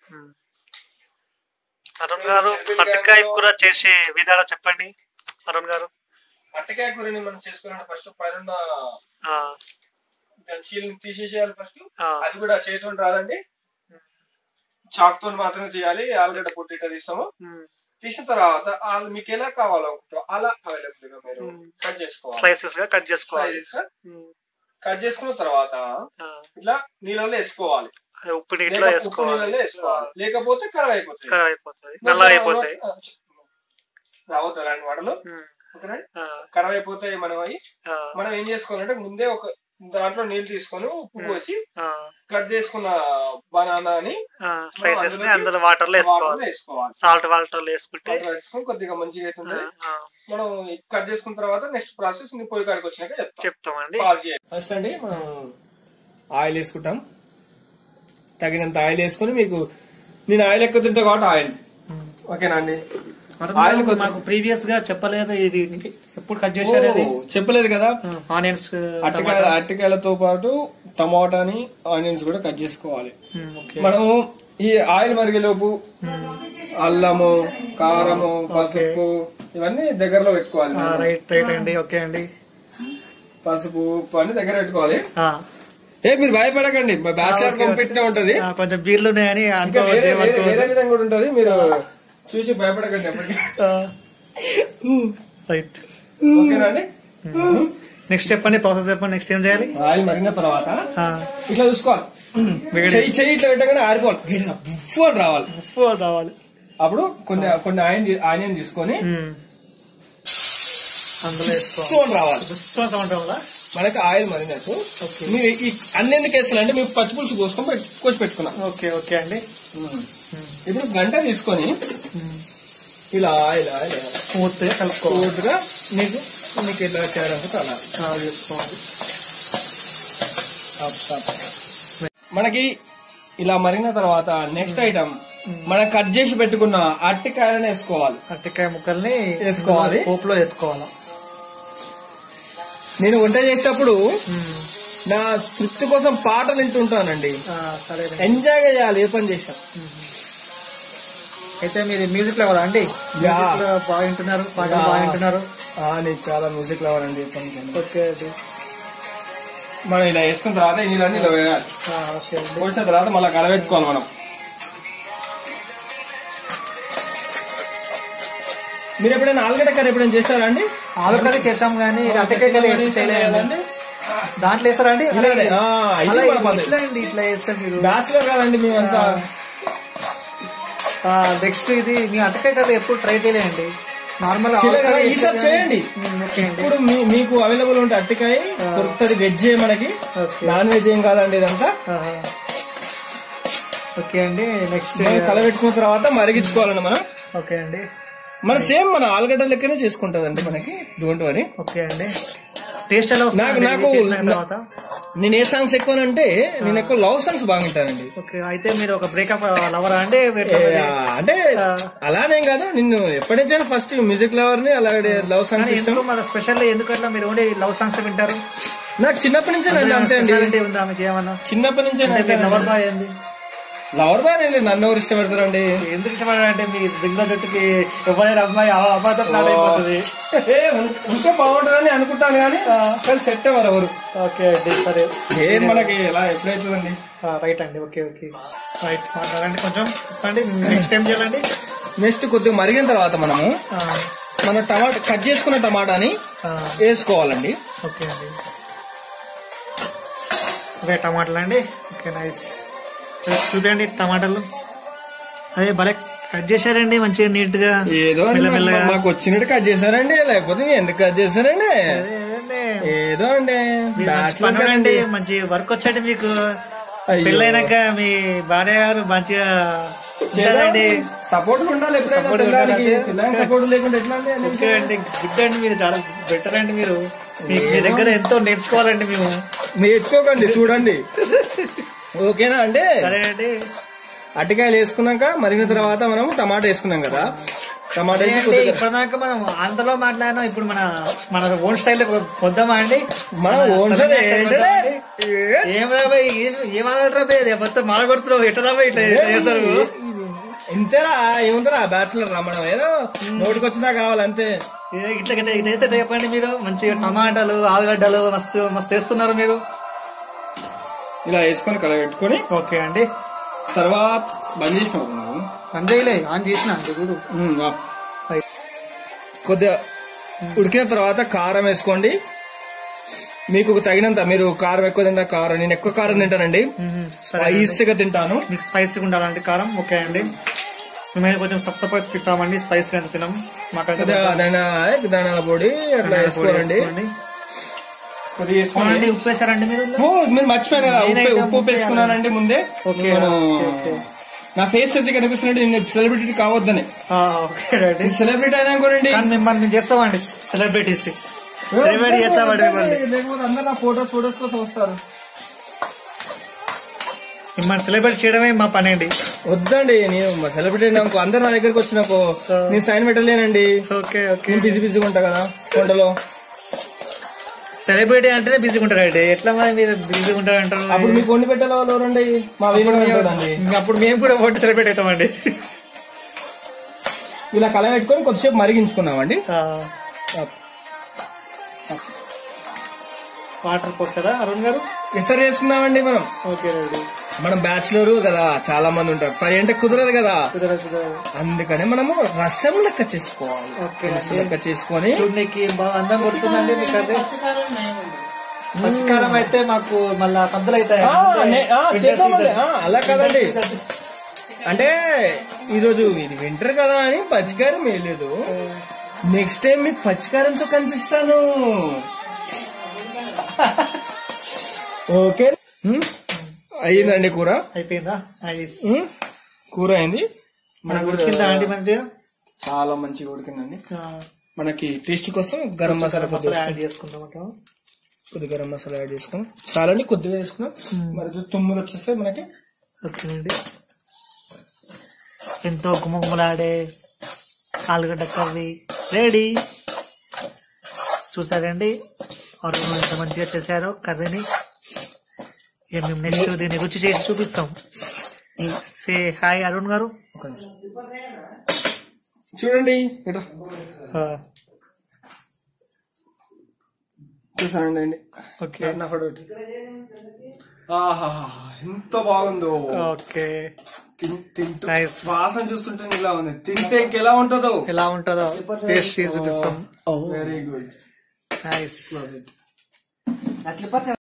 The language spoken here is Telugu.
ఉమ్. అరుణ్ గారు పట్టుకాయ కూర చేసే విధానం చెప్పండి అరుణ్ గారు అట్టకాయ కూరని మనం చేసుకోవాలంటే ఫస్ట్ పైన ఆ, దాని చీలని తీసేసేయాలి ఫస్ట్ ఆ, అది కూడా చేతితో రాదండి చాక్ తో మాత్రమే తీయాలి ఆలుగడ్డ పొట్టు ఇట్లా తీస్తాము ఉమ్. తీసిన తర్వాత ఆలు మీకు ఎలా కావాలో అలా అవైలబుల్ గా మీరు మ్మ్. కట్ చేసుకోవాలి స్లైసెస్ గా కట్ చేసుకోవాలి Slices గా ఉమ్. కట్ చేసుకున్న తర్వాత ఆ, ఇట్లా నీళ్ళలో వేసుకోవాలి అది ఉప్పు నీటిలో లేక ఉప్పు వేసుకోవాలి నీళ్ళలో వేసుకోవాలి లేకపోతే కరవ అయిపోతుంది ఖరాబ్ అయిపోతుంది నల్ల అయిపోతాయి రావద్దు అలాంటి వాటలు ఉమ్. ఓకేనా ఆ, కరవ అయిపోతాయి మనం అవి ఆ, మనం ఏం చేసుకోవాలంటే ముందే ఒక దాంట్లో నీళ్ళు తీసుకొని ఉప్పు మ్మ్. పోసి ఆ, కట్ చేసుకున్న బనానాని ఆ, స్లైసెస్ ని అందులోకి అందులో వాటర్ లో వాటర్లో వేసుకోవాలి వేసుకోవాలి సాల్ట్ వాటర్ లో వేసుకుంటే వాటర్ వేసుకొని కొద్దిగా మంచిగా ఆ, అవుతుంది ఆ, మనం కట్ చేసుకున్న తర్వాత నెక్స్ట్ ప్రాసెస్ నీ పొయ్యి కాడికి వచ్చినాక చెప్తాం చెప్తామండి పాజ్ చేయాలి ఫస్ట్ అండి మనం ఆయిల్ వేసుకుంటాం తగినంత ఆయిల్ వేసుకొని మీకు నేను ఆయిల్ ఎక్కువ తింటా కాబట్టి ఆయిల్ ఓకేనా అండి ఆయిల్ కొద్ది- మాకు ప్రీవియస్ గా చెప్పలేదు ఇది ఎప్పుడు కట్ చేశారు ఇది ఓ, చెప్పలేదు కదా ఆనియన్స్ అరటికాయల అరటికాయలతో పాటు టమాటాని ఆనియన్స్ కూడా కట్ చేసుకోవాలి ఓకే మనం ఈ ఆయిల్ మరిగేలోపు అల్లము కారము పసుపు ఇవన్నీ దగ్గరలో పెట్టుకోవాలి రైట్ రైట్ అండి ఓకే అండి పసుపు ఉప్పు అన్ని దగ్గర పెట్టుకోవాలి ఆ, ఏ మీరు భయపడకండి మా బ్యాచిలర్ ఓకే, ఓకే. కంపెనీ ఉంటది ఆ, కొంచెం బీర్లు ఉన్నాయని ఇంకా అనుకోవద్దు, వేరే వేరే ఏమనుకోవద్దు. వేరే విధంగా కూడా ఉంటది మీరు చూసి భయపడకండి ఎప్పటికీ ఆ, రైట్ ఓకేనా అండి నెక్స్ట్ చెప్పండి ప్రాసెస్ చెప్పండి నెక్స్ట్ ఏం చేయాలి ఆయిల్ మరిగిన తర్వాత ఆ, ఇట్లా చూసుకోవాలి వేడి. చెయ్యి చెయ్యి ఇట్లా పెట్టగానే ఆరిపోవాలి వేడిగా బుఫ్ అని రావాలి ఉప్పు రావాలి అప్పుడు కొన్ని కొన్ని ఆయిన్ ఆనియన్ తీసుకొని ఉమ్. అందులో వేసుకోవాలి బుఫ్ అని రావాలి ఉప్పు సౌండ్ వల్ల మనకి ఆయిల్ మరిగినట్టు ఓకే. మీరు ఈ అన్ని ఎందుకు వేస్తారంటే మేము పచ్చిపులుసు కోసుకొని పెట్- కోసి పెట్టుకున్నాం ఓకే ఓకే అండి ఇప్పుడు గంట తీసుకొని ఇలా ఇలా ఇలా పూర్తిగా కలుపుకోవాలి పూర్తిగా మీకు మీకు ఎట్లా చేయాలంటే అలా ఆ, చేసుకోవాలి మనకి ఇలా మరిగిన తర్వాత నెక్స్ట్ ఐటమ్ మనం కట్ చేసి పెట్టుకున్న అరటికాయలను వేసుకోవాలి అరటికాయ ముక్కల్ని వేసుకోవాలి. పోపులో వేసుకోవాలి నేను వంట చేసేటప్పుడు నా తృప్తి కోసం పాటలు వింటుంటానండి ఆ, సరే ఎంజాయ్ చేయాలి ఏ పని చేసినా అయితే మీరు మ్యూజిక్ లో కదా అండి యా. మ్యూజిక్ లో బాగా వింటున్నారు పాటలు యా. బాగా వింటున్నారు ఆ, నీకు చాలా మ్యూజిక్ లవర్ అండి ఏ పని చేయను. ఓకే అండి మనం ఇలా వేసుకున్న తర్వాత ఈ నీళ్ళని ఇలా వేయాలి ఆ, ఓకే అండి పోసిన తర్వాత మళ్ళీ కలబెట్టుకోవాలి మనం మీరు ఎప్పుడైనా ఆలుగడ్డ కర్రీ ఎప్పుడైనా చేస్తారా అండి ఆలు కర్రీ చేసాం కానీ ఇది అరటికాయ కర్రీ ఎప్పుడు చేయలేదండి దాంట్లో వేస్తారా అండి ఇలానే. ఆ, ఇది అలా మన పద్ధతి. ఇట్లా అండి ఇట్లా వేస్తారు మీరు బ్యాచులర్ కాదండి మేమంతా నెక్స్ట్ ఇది మీ అరటికాయ కర్రీ ఎప్పుడు ట్రై చేయలేదండి నార్మల్ చేయలేదు కదా, ఈసారి చేయండి ఓకే అండి ఇప్పుడు మీ- మీకు అవైలబుల్ ఉంటే అట్టికాయ దొరుకుతుంది వెజ్ మనకి ఓకే. నాన్ వెజ్ ఏం కాదండి ఇదంతా ఆహా. ఓకే అండి నెక్స్ట్ మనం కలబెట్టుకున్న తర్వాత మరిగించుకోవాలండి మనం ఓకే అండి మన సేమ్ మన ఆలుగడ్డ లెక్కనే చేసుకుంటదండి మనకి డోంట్ వరీ ఓకే అండి టేస్ట్ ఎలా నాకు- వస్తుంది నాకు- చేసిన తర్వాత నేను ఏ సాంగ్స్ ఎక్కువనంటే నేను ఎక్కువ లవ్ సాంగ్స్ బాగా వింటానండి ఓకే అయితే మీరు ఒక బ్రేకప్ లవరా అండి ఏ, అంటే అలానేం కాదు నిన్ను ఎప్పటి నుంచైనా ఫస్ట్ మ్యూజిక్ లవర్ ని అలాగే లవ్ సాంగ్స్ ఇష్టం ఎందుకు మన స్పెషల్ ఎందుకట్లా మీరు ఓన్లీ లవ్ సాంగ్స్ వింటారు నాకు చిన్నప్పటి నుంచే నన్ను అంతే అండి స్పెషాలిటీ ఉందా మీకు ఏమన్నా చిన్నప్పటి నుంచే అంటే మీరు లవర్ బాయ్ ఏంది లవర్ బాయ్ నేను నన్ను ఎవరు ఇష్టపడతారండి ఎందుకు ఇష్టపడారంటే మీ దిగుల జట్టుకి ఎవరైనా అమ్మాయి ఆ అబ్బాయితో స్టార్ట్ అయిపోతుంది ఏ, ఉం- ఉంటే బాగుంటుందని అనుకుంటాను కానీ కానీ సెట్ అవ్వరు ఎవరు ఓకే అండి సరే ఏం మనకి ఎలా ఎప్పుడైతుందండి రైట్ అండి ఓకే ఓకే రైట్ మాట్లాడండి కొంచెం చెప్పండి నెక్స్ట్ టైం చేయాలండి నెక్స్ట్ కొద్దిగా మరిగిన తర్వాత మనము ఆ, మన టమాటా కట్ చేసుకున్న టమాటాని ఆ, వేసుకోవాలండి ఓకే అండి ఓకే టమాటాలు అండి ఓకే నైస్ చూడండి టమాటాలు అదే భలే కట్ చేశారండి మంచిగా నీట్ గా ఏదో అండి మాకు- మెల్లమెల్లగా. మాకు వచ్చినట్టు కట్ చేశారండి లేకపోతే ఎందుకు కట్ చేశారండి అదేండి. ఏదో అండి మీరు మంచి Bachelor పనులు కదండి. అండి మంచి వర్క్ వచ్చాడు మీకు అయ్యో. పెళ్ళైనాక మీ భార్య గారు మంచిగా ఉంటుందండి సపోర్ట్ ఉండాలి ఎప్పుడైనా Support పిల్లాడికి ఉండాలంటే. పిల్లాడికి సపోర్ట్ లేకుండా ఎట్లా అండి అన్ని ఓకే అండి గుడ్ అండి మీరు చాలా బెటర్ అండి మీరు మీ- మీ దగ్గర ఎంతో నేర్చుకోవాలండి మేము నేర్చుకోకండి చూడండి ఓకేనా అంటే సరే అండి అరటికాయలు వేసుకున్నాక మరిగిన తర్వాత మనం టమాటా వేసుకున్నాం కదా టమాటా వేసి అంటే కొద్దిగా ఇప్పటిదాకా మనం అంతలో మాట్లాడినాం ఇప్పుడు మన మన ఓన్ స్టైల్ పొద్దామా అండి మన మన ఓన్ తెలంగాణ స్టైల్ style ఏంటంటే? కొద్దామా అండి? ఏం రాబాయ్ ఏం ఆడరా బే అదే మొత్తం మాల కొడుతున్నావు ఎట్లా రాబాయ్ ఇట్లా చేస్తారు ఇంతేరా ఏముందిరా బ్యాచులర్ రా మనం ఏదో నోటికి వచ్చినా కావాలి అంతే ఏ, ఇట్లా ఇట్లా ఇట్లా వేస్తే చెప్పండి మీరు మంచిగా టమాటాలు ఆలుగడ్డలు మస్తు మస్తు వేస్తున్నారు మీరు ఇలా వేసుకొని కలగెట్టుకొని ఓకే అండి తర్వాత బంద్ చేసినావు నువ్వు అంజయ్యలే ఆన్ చేసిన అంతే చూడు ఉమ్, ఆ. కొద్దిగా ఉడికిన తర్వాత కారం వేసుకోండి మీకు తగినంత మీరు కారం ఎక్కువ తింటా కారం నేను ఎక్కువ కారం తింటానండి మ్మ్. సరే అండి. స్పైసీగా తింటాను మీకు స్పైసీగా ఉండాలండి కారం ఓకే అండి మేమైతే కొంచెం సప్తపై తింటామండి స్పైసీ ఎంత తినాం మాకైతే కొద్దిగా ధనియా ధనియాల పొడి అట్లా వేసుకోనండి వేసుకోండి. కొద్దిగా వేసుకోండి అవునండి ఉప్పు వేసారండి మీరు ఓ, మీరు మర్చిపోయారు కదా Main ఉప్పు item ఉప్పు ఉప్పు వేసుకున్నానండి ముందే ఓకే, నేను ఓకే, ఓకే. నా ఫేస్ అయితే కనిపిస్తున్నట్టు నేను సెలబ్రిటీ కావద్దని ఆ, ఓకే అండి సెలబ్రిటీ అయినా అనుకోనండి కానీ మిమ్మల్ని మేము చేస్తామండి సెలబ్రిటీస్ సెలబ్రిటీ చేస్తామండి మిమ్మల్ని లేకపోతే అందరు నా ఫోటోస్ ఫోటోస్ కోసం వస్తారు మిమ్మల్ని సెలబ్రేట్ చేయడమే మా పని అండి వద్దండి నేను సెలబ్రిటీ నాకు అందరు నా దగ్గరకు వచ్చినకు నేను సైన్ పెట్టలేనండి ఓకే ఓకే నేను బిజీ బిజీగా ఉంటా కదా వంటలో సెలబ్రిటీ అంటేనే బిజీగా ఉంటారండి ఎట్లా మరి మీరు బిజీగా ఉంటారు అంటారు అప్పుడు మీకు వండి పెట్టాలి వాళ్ళు ఎవరండి మా వీలు ఉంటుందండి అప్పుడు మేము కూడా ఒకటి సెలబ్రేట్ అవుతామండి ఇలా కల పెట్టుకొని కొద్దిసేపు మరిగించుకున్నామండి ఆ, వాటర్ పోస్తారా అరుణ్ గారు ఎసరు చేసుకున్నామండి మనం ఓకే రెడీ మనం బ్యాచులర్ కదా చాలా మంది ఉంటారు ఫ్రై అంటే కుదరదు కదా కుదరదు కుదరదు అందుకని మనము రసం లెక్క చేసుకోవాలి ఓకే రసం లెక్క చేసుకొని చూడడానికి బాగా అందం కొడుతుందండి మీకు అది పచ్చికారం అయితే మాకు మళ్ళా సద్దులు అవుతాయి ఆ, నే- ఆ, చేద్దామండి ఆ, అలా కాదండి అంటే ఈరోజు ఇది వింటర్ కదా అని పచ్చికారం వేయలేదు నెక్స్ట్ టైం మీకు పచ్చికారంతో కనిపిస్తాను ఓకే హ్మ్? అయ్యిందండి కూర అయిపోయిందా ఐస్ హ్మ్? కూర అయింది మనకు ఉడికిందా అండి మంచిగా చాలా మంచిగా ఉడికిందండి ఆ, మనకి టేస్ట్ కోసం గరం మసాలా కొద్దిగా మసాలా యాడ్ చేసుకుందాం అంటావా? కొద్దిగా గరం మసాలా యాడ్ చేసుకున్నాం చాలండి కొద్దిగా వేసుకున్నాం మరి తుమ్ములు వచ్చేస్తే మనకి ఓకేనండి ఎంతో గుమగుమలాడే ఆలుగడ్డ కర్రీ రెడీ చూసారండి అరుణ్ ఎంత మంచిగా చేశారో కర్రీని ఇక మేము నెక్స్ట్ దీన్ని రుచి చేసి చూపిస్తాం సే హాయ్ అరుణ్ గారు ఒక నిమిషం. చూడండి ఇట్రా ఆ, చూసానండి అండి ఓకే నా ఫోటో ఒకటి. ఆహాహా, ఎంత బాగుందో ఓకే తిన్- తింటూ Nice. వాసన చూస్తుంటే ఇలా ఉంది తింటే ఇంకెలా ఉంటుందో ఎలా ఉంటుందో టేస్ట్ చేసి చూపిస్తాం వెరీ గుడ్ నైస్